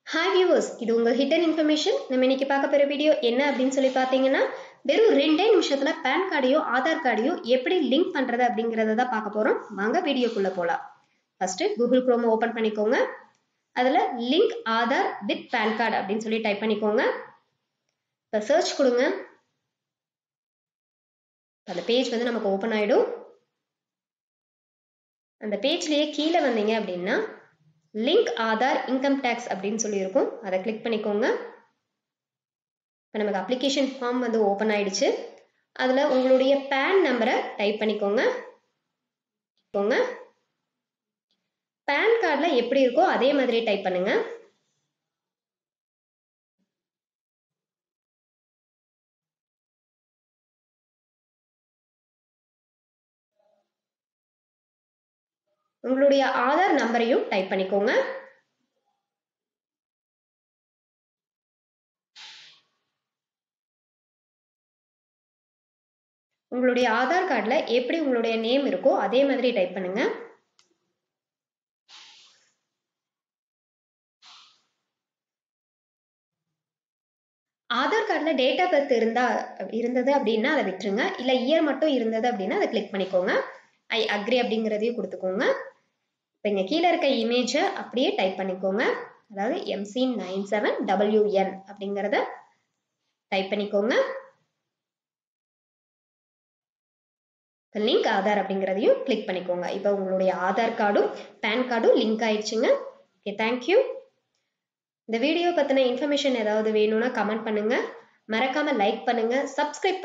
hi viewers இது உங்கள் hidden information நம்ம இன்னைக்கு பார்க்க போகிற வீடியோ என்ன அப்படின்னு சொல்லி பார்த்தீங்கன்னா வெறும் ரெண்டே நிமிஷத்துல பேன் கார்டையோ ஆதார் கார்டையோ எப்படி லிங்க் பண்றது அப்படிங்கறத தான் பார்க்க போறோம் வாங்க வீடியோக்குள்ள போலாம் ஃபர்ஸ்ட் கூகுள் குரோம் ஓபன் பண்ணிக்கோங்க அதுல link Aadhaar with PAN card அப்படின்னு சொல்லி டைப் பண்ணிக்கோங்க இப்போ சர்ச் கொடுங்க அந்த பேஜ் வந்து நமக்கு ஓப்பன் ஆயிடும் அந்த பேஜ்லயே கீழே வந்தீங்க அப்படின்னா லிங்க் ஆதார் இன்கம் டேக்ஸ் அப்படின்னு சொல்லி இருக்கும் அதை கிளிக் பண்ணிக்கோங்க இப்போ நமக்கு அப்ளிகேஷன் ஃபார்ம் வந்து ஓப்பன் ஆயிடுச்சு அதில் உங்களுடைய பேன் நம்பரை டைப் பண்ணிக்கோங்க போங்க பேன் கார்டில் எப்படி இருக்கோ அதே மாதிரி டைப் பண்ணுங்க உங்களுடைய ஆதார் நம்பரையும் டைப் பண்ணிக்கோங்க உங்களுடைய ஆதார் கார்டில் எப்படி உங்களுடைய நேம் இருக்கோ அதே மாதிரி டைப் பண்ணுங்க ஆதார் கார்டில் டேட் ஆஃப் பர்த் இருந்தா இருந்தது அப்படின்னா அதை விட்டுருங்க இல்லை இயர் மட்டும் இருந்தது அப்படின்னா அதை கிளிக் பண்ணிக்கோங்க ஐ அக்ரி அப்படிங்கிறதையும் கொடுத்துக்கோங்க இப்போ இங்கே கீழே இருக்க இமேஜை அப்படியே டைப் பண்ணிக்கோங்க அதாவது எம்சி நைன் செவன் டபிள்யூஎன் அப்படிங்கிறத டைப் பண்ணிக்கோங்க லிங்க் ஆதார் அப்படிங்கிறதையும் கிளிக் பண்ணிக்கோங்க இப்போ உங்களுடைய ஆதார் கார்டும் பேன் கார்டும் லிங்க் ஆயிடுச்சுங்க ஓகே தேங்க்யூ இந்த வீடியோ பற்றின இன்ஃபர்மேஷன் ஏதாவது வேணும்னா கமெண்ட் பண்ணுங்க மறக்காம லைக் பண்ணுங்க சப்ஸ்கிரைப்